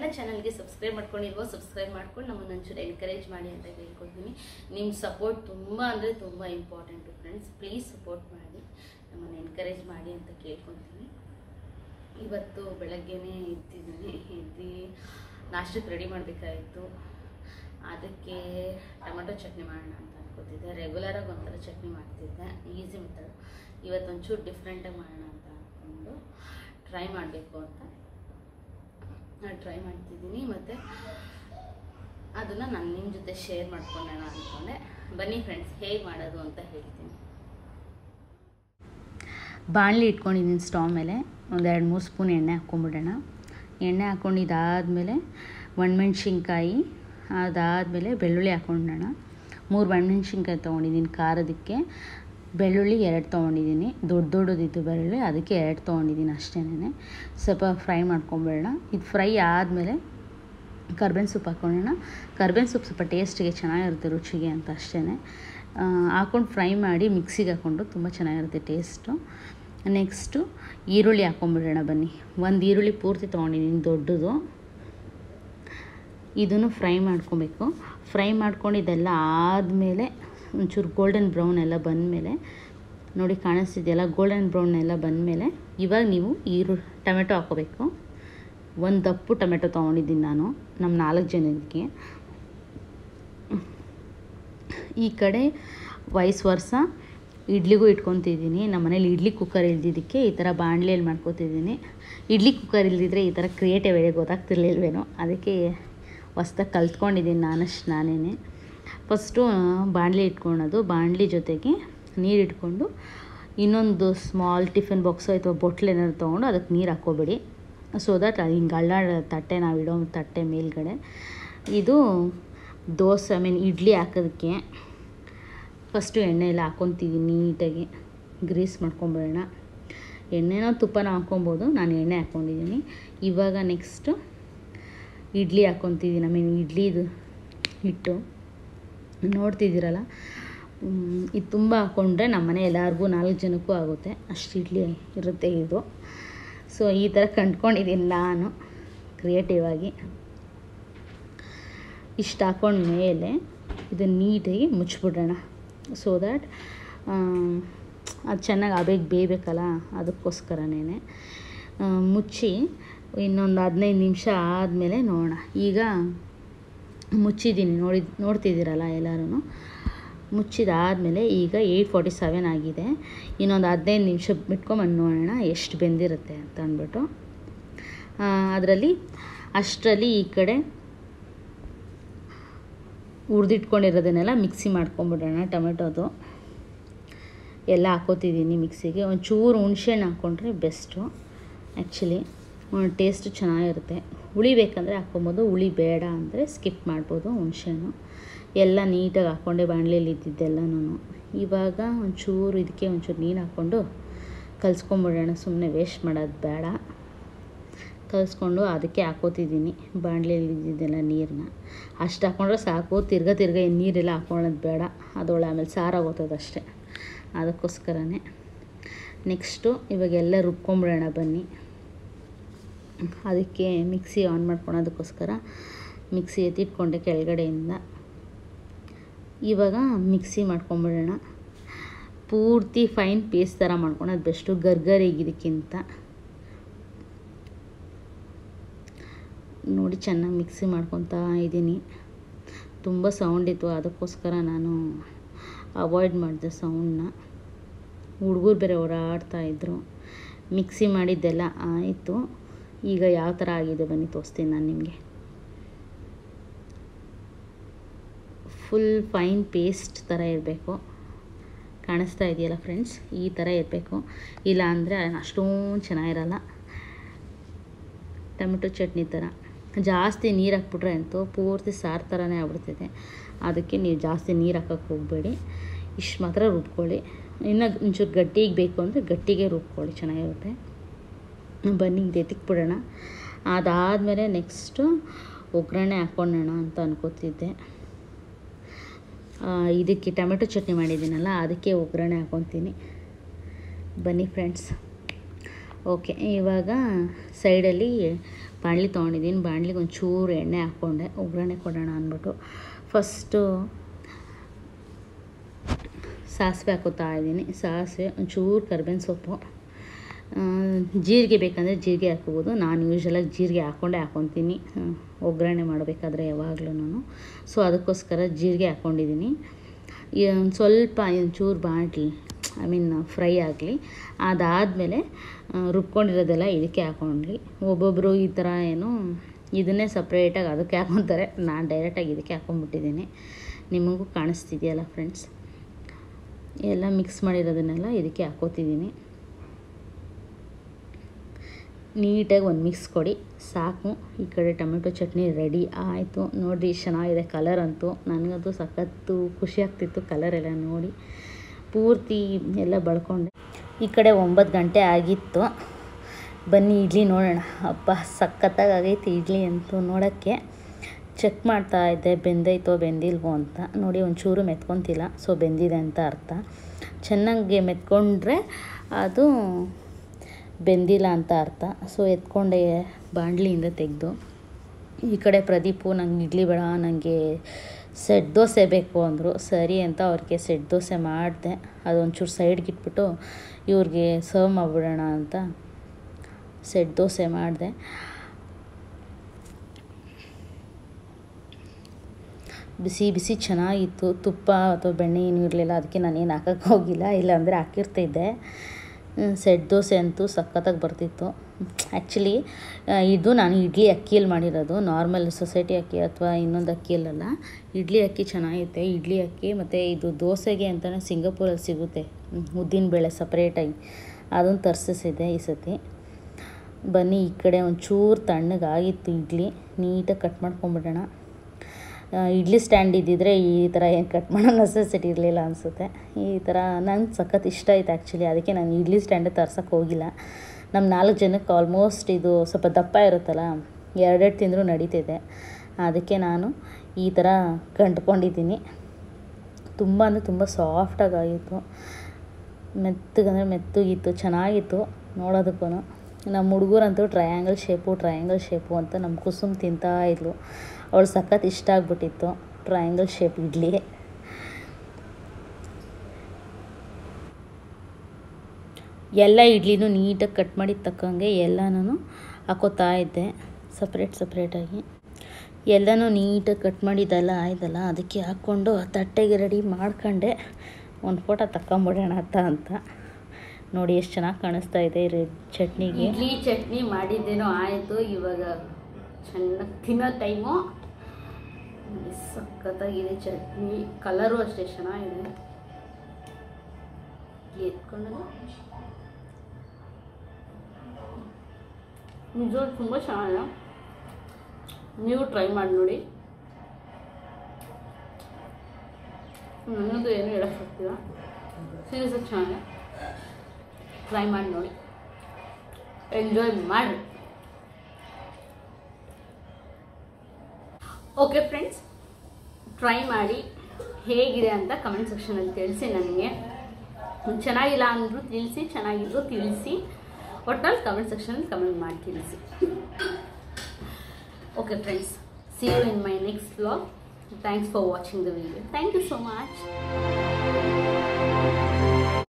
ಚಾನಲ್ಗೆ subscribe ಮಾಡ್ಕೊಂಡಿಲ್ವೋ subscribe ಮಾಡ್ಕೊಂಡು ನಮ್ಮನ್ನು ಒಂಚೂರು ಎನ್ಕರೇಜ್ ಮಾಡಿ ಅಂತ ಕೇಳ್ಕೊತೀನಿ ನಿಮ್ಮ ಸಪೋರ್ಟ್ ತುಂಬ ಅಂದರೆ ತುಂಬ ಇಂಪಾರ್ಟೆಂಟು ಫ್ರೆಂಡ್ಸ್ ಪ್ಲೀಸ್ ಸಪೋರ್ಟ್ ಮಾಡಿ ನಮ್ಮನ್ನು ಎನ್ಕರೇಜ್ ಮಾಡಿ ಅಂತ ಕೇಳ್ಕೊತೀನಿ ಇವತ್ತು ಬೆಳಗ್ಗೆನೇ ಎದ್ದಿದ್ದೀನಿ ಎದ್ದು ನಾಷ್ಟಕ್ಕೆ ರೆಡಿ ಮಾಡಬೇಕಾಯಿತು ಅದಕ್ಕೆ ಟೊಮೆಟೊ ಚಟ್ನಿ ಮಾಡೋಣ ಅಂತ ಅನ್ಕೋತಿದ್ದೆ ರೆಗ್ಯುಲರಾಗಿ ಒಂಥರ ಚಟ್ನಿ ಮಾಡ್ತಿದ್ದೆ ಈಸಿ ಮೆಥಡ್ ಇವತ್ತು ಒಂಚೂರು ಡಿಫ್ರೆಂಟಾಗಿ ಮಾಡೋಣ ಅಂತ ಅಂದ್ಕೊಂಡು ಟ್ರೈ ಮಾಡಬೇಕು ಅಂತ ನಾನು ಟ್ರೈ ಮಾಡ್ತಿದ್ದೀನಿ ಮತ್ತು ಅದನ್ನು ನಾನು ನಿಮ್ಮ ಜೊತೆ ಶೇರ್ ಮಾಡ್ಕೊಳ್ಳೋಣ ಅಂದ್ಕೊಂಡೆ ಬನ್ನಿ ಫ್ರೆಂಡ್ಸ್ ಹೇಗೆ ಮಾಡೋದು ಅಂತ ಹೇಳ್ತೀನಿ ಬಾಣಲಿ ಇಟ್ಕೊಂಡಿದ್ದೀನಿ ಸ್ಟವ್ ಮೇಲೆ ಒಂದು ಎರಡು ಮೂರು ಸ್ಪೂನ್ ಎಣ್ಣೆ ಹಾಕ್ಕೊಂಬಿಡೋಣ ಎಣ್ಣೆ ಹಾಕ್ಕೊಂಡು ಇದಾದಮೇಲೆ ಒಣಮೆಣ್ಸಿನ್ಕಾಯಿ ಅದಾದಮೇಲೆ ಬೆಳ್ಳುಳ್ಳಿ ಹಾಕ್ಕೊಂಡೋಣ ಮೂರು ಒಣಮೆಣ್ಸಿನ್ಕಾಯಿ ತೊಗೊಂಡಿದ್ದೀನಿ ಖಾರದಕ್ಕೆ ಬೆಳ್ಳುಳ್ಳಿ ಎರಡು ತೊಗೊಂಡಿದ್ದೀನಿ ದೊಡ್ಡ ದೊಡ್ಡದಿತ್ತು ಬೆಳ್ಳುಳ್ಳಿ ಅದಕ್ಕೆ ಎರಡು ತೊಗೊಂಡಿದ್ದೀನಿ ಅಷ್ಟೇನೆ ಸ್ವಲ್ಪ ಫ್ರೈ ಮಾಡ್ಕೊಂಬಿಡೋಣ ಇದು ಫ್ರೈ ಆದಮೇಲೆ ಕರ್ಬೇವಿನ ಸೊಪ್ಪು ಹಾಕ್ಕೊಳ್ಳೋಣ ಕರ್ಬೇವಿನ ಸೊಪ್ಪು ಸ್ವಲ್ಪ ಟೇಸ್ಟಿಗೆ ಚೆನ್ನಾಗಿರುತ್ತೆ ರುಚಿಗೆ ಅಂತ ಅಷ್ಟೇ ಹಾಕ್ಕೊಂಡು ಫ್ರೈ ಮಾಡಿ ಮಿಕ್ಸಿಗೆ ಹಾಕ್ಕೊಂಡು ತುಂಬ ಚೆನ್ನಾಗಿರುತ್ತೆ ಟೇಸ್ಟು ನೆಕ್ಸ್ಟು ಈರುಳ್ಳಿ ಹಾಕ್ಕೊಂಬಿಡೋಣ ಬನ್ನಿ ಒಂದು ಈರುಳ್ಳಿ ಪೂರ್ತಿ ತೊಗೊಂಡಿದ್ದೀನಿ ದೊಡ್ಡದು ಇದನ್ನು ಫ್ರೈ ಮಾಡ್ಕೊಬೇಕು ಫ್ರೈ ಮಾಡ್ಕೊಂಡು ಇದೆಲ್ಲ ಆದಮೇಲೆ ಒಂಚೂರು ಗೋಲ್ಡನ್ ಬ್ರೌನ್ ಎಲ್ಲ ಬಂದಮೇಲೆ ನೋಡಿ ಕಾಣಿಸ್ತಿದೆಯಲ್ಲ ಗೋಲ್ಡನ್ ಬ್ರೌನ್ ಎಲ್ಲ ಬಂದಮೇಲೆ ಇವಾಗ ನೀವು ಈರು ಟೊಮೆಟೊ ಹಾಕ್ಕೋಬೇಕು ಒಂದು ದಪ್ಪು ಟೊಮೆಟೊ ತೊಗೊಂಡಿದ್ದೀನಿ ನಾನು ನಮ್ಮ ನಾಲ್ಕು ಜನಕ್ಕೆ ಈ ಕಡೆ ವಯಸ್ ವರ್ಷ ಇಡ್ಲಿಗೂ ಇಟ್ಕೊತಿದ್ದೀನಿ ನಮ್ಮ ಮನೇಲಿ ಇಡ್ಲಿ ಕುಕ್ಕರ್ ಇಲ್ದಿದ್ದಕ್ಕೆ ಈ ಥರ ಬಾಣಲೆಯಲ್ಲಿ ಮಾಡ್ಕೊತಿದ್ದೀನಿ ಇಡ್ಲಿ ಕುಕ್ಕರ್ ಇಲ್ದಿದ್ರೆ ಈ ಥರ ಕ್ರಿಯೇಟಿವ್ ಐಡಿಯಾ ಗೊತ್ತಾಗ್ತಿರ್ಲಿಲ್ವೇನೋ ಅದಕ್ಕೆ ಹೊಸ್ದಾಗಿ ಕಲ್ತ್ಕೊಂಡಿದ್ದೀನಿ ನಾನಷ್ಟು ನಾನೇ ಫಸ್ಟು ಬಾಣಲಿ ಇಟ್ಕೊಳೋದು ಬಾಣಲಿ ಜೊತೆಗೆ ನೀರು ಇಟ್ಕೊಂಡು ಇನ್ನೊಂದು ಸ್ಮಾಲ್ ಟಿಫಿನ್ ಬಾಕ್ಸ್ ಅಥವಾ ಬೊಟ್ಲು ಏನಾದ್ರು ತೊಗೊಂಡು ಅದಕ್ಕೆ ನೀರು ಹಾಕ್ಕೋಬೇಡಿ ಸೊ ದಟ್ ಅದು ಹಿಂಗೆ ಅಳ್ಳಾಡ ತಟ್ಟೆ ನಾವು ಇಡೋ ತಟ್ಟೆ ಮೇಲ್ಗಡೆ ಇದು ದೋಸೆ ಐ ಮೀನ್ ಇಡ್ಲಿ ಹಾಕೋದಕ್ಕೆ ಫಸ್ಟು ಎಣ್ಣೆ ಎಲ್ಲ ಹಾಕ್ಕೊತಿದ್ದೀನಿ ನೀಟಾಗಿ ಗ್ರೀಸ್ ಮಾಡ್ಕೊಂಬಿಡೋಣ ಎಣ್ಣೆನೋ ತುಪ್ಪನೋ ಹಾಕ್ಕೊಬೋದು ನಾನು ಎಣ್ಣೆ ಹಾಕ್ಕೊಂಡಿದ್ದೀನಿ ಇವಾಗ ನೆಕ್ಸ್ಟು ಇಡ್ಲಿ ಹಾಕ್ಕೊತಿದ್ದೀನಿ ಐ ಮೀನ್ ಇಡ್ಲಿದು ಹಿಟ್ಟು ನೋಡ್ತಿದ್ದೀರಲ್ಲ ಇದು ತುಂಬ ಹಾಕ್ಕೊಂಡ್ರೆ ನಮ್ಮ ಮನೆ ಎಲ್ಲರಿಗೂ ನಾಲ್ಕು ಜನಕ್ಕೂ ಆಗುತ್ತೆ ಅಷ್ಟು ಇಡ್ಲಿ ಇರುತ್ತೆ ಇದು ಸೊ ಈ ಥರ ಕಂಡ್ಕೊಂಡಿದ್ದೀನಿ ನಾನು ಕ್ರಿಯೇಟಿವ್ ಆಗಿ ಇಷ್ಟು ಹಾಕ್ಕೊಂಡ್ಮೇಲೆ ಇದನ್ನು ನೀಟಾಗಿ ಮುಚ್ಚಿಬಿಡೋಣ ಸೊ ದ್ಯಾಟ್ ಅದು ಚೆನ್ನಾಗಿ ಅಬೇಗ ಬೇಯಬೇಕಲ್ಲ ಅದಕ್ಕೋಸ್ಕರನೇ ಮುಚ್ಚಿ ಇನ್ನೊಂದು ಹದಿನೈದು ನಿಮಿಷ ಆದಮೇಲೆ ನೋಡೋಣ ಈಗ ಮುಚ್ಚಿದ್ದೀನಿ ನೋಡಿ ನೋಡ್ತಿದ್ದೀರಲ್ಲ ಎಲ್ಲರೂ ಮುಚ್ಚಿದಾದಮೇಲೆ ಈಗ ಏಯ್ಟ್ ಫಾರ್ಟಿ ಸೆವೆನ್ ಆಗಿದೆ ಇನ್ನೊಂದು ಹದಿನೈದು ನಿಮಿಷ ಬಿಟ್ಕೊಂಬಂದು ನೋಡೋಣ ಎಷ್ಟು ಬೆಂದಿರುತ್ತೆ ಅಂತ ಅಂದ್ಬಿಟ್ಟು ಅದರಲ್ಲಿ ಅಷ್ಟರಲ್ಲಿ ಈ ಕಡೆ ಹುರಿದಿಟ್ಕೊಂಡಿರೋದನ್ನೆಲ್ಲ ಮಿಕ್ಸಿ ಮಾಡ್ಕೊಂಬಿಡೋಣ ಟೊಮೆಟೊದು ಎಲ್ಲ ಹಾಕೋತಿದ್ದೀನಿ ಮಿಕ್ಸಿಗೆ ಒಂಚೂರು ಹುಣ್ಸೆಹಣ್ಣು ಹಾಕ್ಕೊಂಡ್ರೆ ಬೆಸ್ಟು ಆ್ಯಕ್ಚುಲಿ ಟೇಸ್ಟು ಚೆನ್ನಾಗಿರುತ್ತೆ ಹುಳಿ ಬೇಕಂದರೆ ಹಾಕ್ಕೊಬೋದು ಹುಳಿ ಬೇಡ ಅಂದರೆ ಸ್ಕಿಪ್ ಮಾಡ್ಬೋದು ಹುಣ್ಸೆಹಣ್ಣು ಎಲ್ಲ ನೀಟಾಗಿ ಹಾಕ್ಕೊಂಡೆ ಬಾಣಲೆಯಲ್ಲಿ ಇದ್ದಿದ್ದೆಲ್ಲನೂ ಇವಾಗ ಒಂಚೂರು ಇದಕ್ಕೆ ಒಂಚೂರು ನೀರು ಹಾಕ್ಕೊಂಡು ಕಲಿಸ್ಕೊಂಬಿಡೋಣ ಸುಮ್ಮನೆ ವೇಸ್ಟ್ ಮಾಡೋದು ಬೇಡ ಕಲಿಸ್ಕೊಂಡು ಅದಕ್ಕೆ ಹಾಕೋತಿದ್ದೀನಿ ಬಾಣಲೆಯಲ್ಲಿ ಇದ್ದಿದ್ದೆಲ್ಲ ನೀರನ್ನ ಅಷ್ಟು ಹಾಕ್ಕೊಂಡ್ರೆ ಸಾಕು ತಿರ್ಗಾ ತಿರ್ಗಾ ನೀರೆಲ್ಲ ಹಾಕ್ಕೊಳ್ಳೋದು ಬೇಡ ಅದೊಳ್ಳೆ ಆಮೇಲೆ ಸಾರಾಗೋಗ್ತದೆ ಅಷ್ಟೇ ಅದಕ್ಕೋಸ್ಕರನೇ ನೆಕ್ಸ್ಟು ಇವಾಗೆಲ್ಲ ರುಬ್ಕೊಂಬಿಡೋಣ ಬನ್ನಿ ಅದಕ್ಕೆ ಮಿಕ್ಸಿ ಆನ್ ಮಾಡ್ಕೊಳೋದಕ್ಕೋಸ್ಕರ ಮಿಕ್ಸಿ ಎತ್ತಿಟ್ಕೊಂಡೆ ಕೆಳಗಡೆಯಿಂದ ಇವಾಗ ಮಿಕ್ಸಿ ಮಾಡ್ಕೊಂಬಿಡೋಣ ಪೂರ್ತಿ ಫೈನ್ ಪೇಸ್ಟ್ ಥರ ಮಾಡ್ಕೊಳೋದು ಬೆಸ್ಟು ಗರ್ಗರಿಗಿದಕ್ಕಿಂತ ನೋಡಿ ಚೆನ್ನಾಗಿ ಮಿಕ್ಸಿ ಮಾಡ್ಕೊತಾ ಇದ್ದೀನಿ ತುಂಬ ಸೌಂಡ್ ಇತ್ತು ಅದಕ್ಕೋಸ್ಕರ ನಾನು ಅವಾಯ್ಡ್ ಮಾಡಿದೆ ಸೌಂಡನ್ನ ಹುಡುಗರು ಬೇರೆ ಓಡಾಡ್ತಾಯಿದ್ರು ಮಿಕ್ಸಿ ಮಾಡಿದ್ದೆಲ್ಲ ಆಯಿತು ಈಗ ಯಾವ ಥರ ಆಗಿದೆ ಬನ್ನಿ ತೋರಿಸ್ತೀನಿ ನಾನು ನಿಮಗೆ ಫುಲ್ ಫೈನ್ ಪೇಸ್ಟ್ ಥರ ಇರಬೇಕು ಕಾಣಿಸ್ತಾ ಇದೆಯಲ್ಲ ಫ್ರೆಂಡ್ಸ್ ಈ ಥರ ಇರಬೇಕು ಇಲ್ಲ ಅಂದರೆ ಅಷ್ಟೊಂದು ಚೆನ್ನಾಗಿರಲ್ಲ ಟೊಮೆಟೊ ಚಟ್ನಿ ಥರ ಜಾಸ್ತಿ ನೀರು ಹಾಕ್ಬಿಟ್ರೆ ಅಂತೂ ಪೂರ್ತಿ ಸಾರು ಥರನೇ ಆಗ್ಬಿಡ್ತಿದೆ ಅದಕ್ಕೆ ನೀವು ಜಾಸ್ತಿ ನೀರು ಹಾಕೋಕ್ಕೆ ಹೋಗಬೇಡಿ ಇಷ್ಟು ಮಾತ್ರ ರುಬ್ಕೊಳ್ಳಿ ಇನ್ನು ಒಂಚೂರು ಗಟ್ಟಿಗೆ ಬೇಕು ಅಂದರೆ ಗಟ್ಟಿಗೆ ರುಬ್ಕೊಳ್ಳಿ ಚೆನ್ನಾಗಿರುತ್ತೆ ಬನ್ನಿ ಇದು ಎತ್ತಿಕ್ಬಿಡೋಣ ಅದಾದಮೇಲೆ ನೆಕ್ಸ್ಟು ಒಗ್ಗರಣೆ ಹಾಕ್ಕೊಳ್ಳೋಣ ಅಂತ ಅನ್ಕೋತಿದ್ದೆ ಇದಕ್ಕೆ ಟೊಮೆಟೊ ಚಟ್ನಿ ಮಾಡಿದ್ದೀನಲ್ಲ ಅದಕ್ಕೆ ಒಗ್ಗರಣೆ ಹಾಕ್ಕೊತೀನಿ ಬನ್ನಿ ಫ್ರೆಂಡ್ಸ್ ಓಕೆ ಇವಾಗ ಸೈಡಲ್ಲಿ ಬಾಣಲಿ ತೊಗೊಂಡಿದ್ದೀನಿ ಬಾಣಲಿಗೆ ಒಂಚೂರು ಎಣ್ಣೆ ಹಾಕ್ಕೊಂಡೆ ಒಗ್ಗರಣೆ ಕೊಡೋಣ ಅಂದ್ಬಿಟ್ಟು ಫಸ್ಟು ಸಾಸಿವೆ ಹಾಕೋತಾ ಇದ್ದೀನಿ ಸಾಸಿವೆ ಒಂಚೂರು ಕರ್ಬೇವಿನ ಸೊಪ್ಪು ಆ, ಜೀರಿಗೆ ಬೇಕಂದರೆ ಜೀರಿಗೆ ಹಾಕ್ಕೋಬೋದು ನಾನು ಯೂಶ್ವಲಾಗಿ ಜೀರಿಗೆ ಹಾಕ್ಕೊಂಡೇ ಹಾಕ್ಕೊತೀನಿ ಆ, ಒಗ್ಗರಣೆ ಮಾಡಬೇಕಾದ್ರೆ ಯಾವಾಗಲೂ ನಾನು ಸೊ ಅದಕ್ಕೋಸ್ಕರ ಜೀರಿಗೆ ಹಾಕ್ಕೊಂಡಿದ್ದೀನಿ ಈ ಒಂದು ಸ್ವಲ್ಪ ಒಂಚೂರು ಬಾಣಲಿ ಐ ಮೀನ್ ಫ್ರೈ ಆಗಲಿ ಅದಾದಮೇಲೆ ರುಬ್ಕೊಂಡಿರೋದೆಲ್ಲ ಇದಕ್ಕೆ ಹಾಕ್ಕೊಂಡ್ಲಿ ಒಬ್ಬೊಬ್ಬರು ಈ ಥರ ಏನು ಇದನ್ನೇ ಸಪ್ರೇಟಾಗಿ ಅದಕ್ಕೆ ಹಾಕ್ಕೊತಾರೆ ನಾನು ಡೈರೆಕ್ಟಾಗಿ ಇದಕ್ಕೆ ಹಾಕ್ಕೊಂಡ್ಬಿಟ್ಟಿದ್ದೀನಿ ನಿಮಗೂ ಕಾಣಿಸ್ತಿದೆಯಲ್ಲ ಫ್ರೆಂಡ್ಸ್ ಎಲ್ಲ ಮಿಕ್ಸ್ ಮಾಡಿರೋದನ್ನೆಲ್ಲ ಇದಕ್ಕೆ ಹಾಕೋತಿದ್ದೀನಿ ನೀಟಾಗಿ ಒಂದು ಮಿಕ್ಸ್ ಕೊಡಿ ಸಾಕು ಈ ಕಡೆ ಟೊಮೆಟೊ ಚಟ್ನಿ ರೆಡಿ ಆಯಿತು ನೋಡಿ ಎಷ್ಟು ಚೆನ್ನಾಗಿದೆ ಕಲರ್ ಅಂತೂ ನನಗಂತೂ ಸಖತ್ತು ಖುಷಿ ಆಗ್ತಿತ್ತು ಕಲರ್ ಎಲ್ಲ ನೋಡಿ ಪೂರ್ತಿ ಎಲ್ಲ ಬಳ್ಕೊಂಡೆ ಈ ಕಡೆ ಒಂಬತ್ತು ಗಂಟೆ ಆಗಿತ್ತು ಬನ್ನಿ ಇಡ್ಲಿ ನೋಡೋಣ ಅಪ್ಪ ಸಖತ್ತಾಗಿ ಆಗೈತೆ ಇಡ್ಲಿ ಅಂತೂ ನೋಡೋಕ್ಕೆ ಚೆಕ್ ಮಾಡ್ತಾ ಇದ್ದೆ ಬೆಂದೈತೋ ಬೆಂದಿಲ್ವೋ ಅಂತ ನೋಡಿ ಒಂಚೂರು ಮೆತ್ಕೊತಿಲ್ಲ ಸೊ ಬೆಂದಿದೆ ಅಂತ ಅರ್ಥ ಚೆನ್ನಾಗಿ ಮೆತ್ಕೊಂಡ್ರೆ ಅದು ಬೆಂದಿಲ್ಲ ಅಂತ ಅರ್ಥ ಸೊ ಎತ್ಕೊಂಡೆ ಬಾಣಲಿಯಿಂದ ತೆಗೆದು ಈ ಕಡೆ ಪ್ರದೀಪು ನಂಗೆ ಇಡ್ಲಿ ಬೇಡ ನನಗೆ ಸೆಟ್ ದೋಸೆ ಬೇಕು ಅಂದರು ಸರಿ ಅಂತ ಅವ್ರಿಗೆ ಸೆಟ್ ದೋಸೆ ಮಾಡಿದೆ ಅದೊಂಚೂರು ಸೈಡ್ಗೆ ಇಟ್ಬಿಟ್ಟು ಇವ್ರಿಗೆ ಸರ್ವ್ ಮಾಡಿಬಿಡೋಣ ಅಂತ ಸೆಟ್ ದೋಸೆ ಮಾಡಿದೆ ಬಿಸಿ ಬಿಸಿ ಚೆನ್ನಾಗಿತ್ತು ತುಪ್ಪ ಅಥವಾ ಬೆಣ್ಣೆ ಏನೂ ಇರಲಿಲ್ಲ ಅದಕ್ಕೆ ನಾನೇನು ಹಾಕಕ್ಕೆ ಹೋಗಿಲ್ಲ ಇಲ್ಲಾಂದರೆ ಹಾಕಿರ್ತಿದ್ದೆ ಹ್ಮ್, ಸೆಟ್ ದೋಸೆ ಅಂತೂ ಸಖತ್ತಾಗಿ ಬರ್ತಿತ್ತು ಆ್ಯಕ್ಚುಲಿ ಇದು ನಾನು ಇಡ್ಲಿ ಅಕ್ಕಿಯಲ್ಲಿ ಮಾಡಿರೋದು ನಾರ್ಮಲ್ ಸೊಸೈಟಿ ಅಕ್ಕಿ ಅಥವಾ ಇನ್ನೊಂದು ಅಕ್ಕಿಯಲ್ಲ ಇಡ್ಲಿ ಅಕ್ಕಿ ಚೆನ್ನಾಗಿರುತ್ತೆ ಇಡ್ಲಿ ಅಕ್ಕಿ ಮತ್ತು ಇದು ದೋಸೆಗೆ ಅಂತಲೇ ಸಿಂಗಾಪುರಲ್ಲಿ ಸಿಗುತ್ತೆ ಉದ್ದಿನ ಬೇಳೆ ಸಪ್ರೇಟಾಗಿ ಅದನ್ನು ತರಿಸಿಸಿದ್ದೆ ಈ ಸತಿ ಬನ್ನಿ ಈ ಕಡೆ ಒಂಚೂರು ತಣ್ಣಗಾಗಿತ್ತು ಇಡ್ಲಿ ನೀಟಾಗಿ ಕಟ್ ಮಾಡ್ಕೊಂಬಿಡೋಣ ಆ, ಇಡ್ಲಿ ಸ್ಟ್ಯಾಂಡ್ ಇದ್ದಿದ್ರೆ ಈ ಥರ ಏನು ಕಟ್ ಮಾಡೋ ನೆಸೆಸಿಟಿ ಇರಲಿಲ್ಲ ಅನಿಸುತ್ತೆ ಈ ಥರ ನಂಗೆ ಸಖತ್ ಇಷ್ಟ ಆಯ್ತು ಆ್ಯಕ್ಚುಲಿ ಅದಕ್ಕೆ ನಾನು ಇಡ್ಲಿ ಸ್ಟ್ಯಾಂಡೇ ತರ್ಸೋಕ್ಕೆ ಹೋಗಿಲ್ಲ ನಮ್ಮ ನಾಲ್ಕು ಜನಕ್ಕೆ ಆಲ್ಮೋಸ್ಟ್ ಇದು ಸ್ವಲ್ಪ ದಪ್ಪ ಇರುತ್ತಲ್ಲ ಎರಡೆರಡು ತಿಂದರೂ ನಡೀತಿದೆ ಅದಕ್ಕೆ ನಾನು ಈ ಥರ ಕಂಡ್ಕೊಂಡಿದ್ದೀನಿ ತುಂಬ ಅಂದರೆ ತುಂಬ ಸಾಫ್ಟಾಗಿ ಆಗಿತ್ತು ಮೆತ್ತಗಂದರೆ ಮೆತ್ತಗಿತ್ತು ಚೆನ್ನಾಗಿತ್ತು ನೋಡೋದಕ್ಕೂ ನಮ್ಮ ಹುಡುಗರಂತೂ ಟ್ರಯಾಂಗಲ್ ಶೇಪು ಟ್ರಯಾಂಗಲ್ ಶೇಪು ಅಂತ ನಮ್ಮ ಕುಸುಮ್ ತಿಂತಾ ಇದ್ಲು ಅವಳು ಸಖತ್ ಇಷ್ಟ ಆಗ್ಬಿಟ್ಟಿತ್ತು ಟ್ರಯಾಂಗಲ್ ಶೇಪ್ ಇಡ್ಲಿ ಎಲ್ಲ ಇಡ್ಲಿನೂ ನೀಟಾಗಿ ಕಟ್ ಮಾಡಿ ತಕ್ಕಂಗೆ ಎಲ್ಲನೂ ಹಾಕೋತಾ ಇದ್ದೆ ಸಪ್ರೇಟ್ ಸಪ್ರೇಟಾಗಿ ಎಲ್ಲನೂ ನೀಟಾಗಿ ಕಟ್ ಮಾಡಿದ್ದೆಲ್ಲ ಆಯ್ತಲ್ಲ ಅದಕ್ಕೆ ಹಾಕ್ಕೊಂಡು ತಟ್ಟೆಗೆ ರೆಡಿ ಮಾಡ್ಕೊಂಡೆ ಒಂದು ಫೋಟೋ ತಗೊಂಬಿಡೋಣ ಅಂತ ಅಂತ ನೋಡಿ ಎಷ್ಟು ಚೆನ್ನಾಗಿ ಕಾಣಿಸ್ತಾ ಇದೆ ರೆಡ್ ಚಟ್ನಿಗೆ ಇಡ್ಲಿ ಚಟ್ನಿ ಮಾಡಿದ್ದೇನೋ ಆಯಿತು ಇವಾಗ ಚೆನ್ನಾಗಿ ತಿನ್ನೋ ಟೈಮು ಸಖತ್ತಾಗಿದೆ ಚಟ್ನಿ ಕಲರು ಅಷ್ಟೇ ಚೆನ್ನಾಗಿದೆ ಎತ್ಕೊಂಡು ನಿಜವಾಗ್ಲೂ ತುಂಬ ಚೆನ್ನಾಗಿದೆ ನೀವು ಟ್ರೈ ಮಾಡಿ ನೋಡಿ ನನ್ನದು ಏನು ಹೇಳೋಕ್ಕಾಗ್ತಿಲ್ಲ ಸೀರಿಯಸ್ ಚೆನ್ನಾಗಿದೆ ಟ್ರೈ ಮಾಡಿ ನೋಡಿ ಎಂಜಾಯ್ ಮಾಡಿ ಓಕೆ ಫ್ರೆಂಡ್ಸ್ ಟ್ರೈ ಮಾಡಿ ಹೇಗಿದೆ ಅಂತ ಕಮೆಂಟ್ ಸೆಕ್ಷನಲ್ಲಿ ತಿಳಿಸಿ ನನಗೆ ಚೆನ್ನಾಗಿಲ್ಲ ಅಂದರೂ ತಿಳಿಸಿ ಚೆನ್ನಾಗಿದ್ರು ತಿಳಿಸಿ ಒಟ್ಟಲ್ಲಿ ಕಮೆಂಟ್ ಸೆಕ್ಷನಲ್ಲಿ ಕಮೆಂಟ್ ಮಾಡಿ ತಿಳಿಸಿ okay friends see you in my next vlog thanks for watching the video thank you so much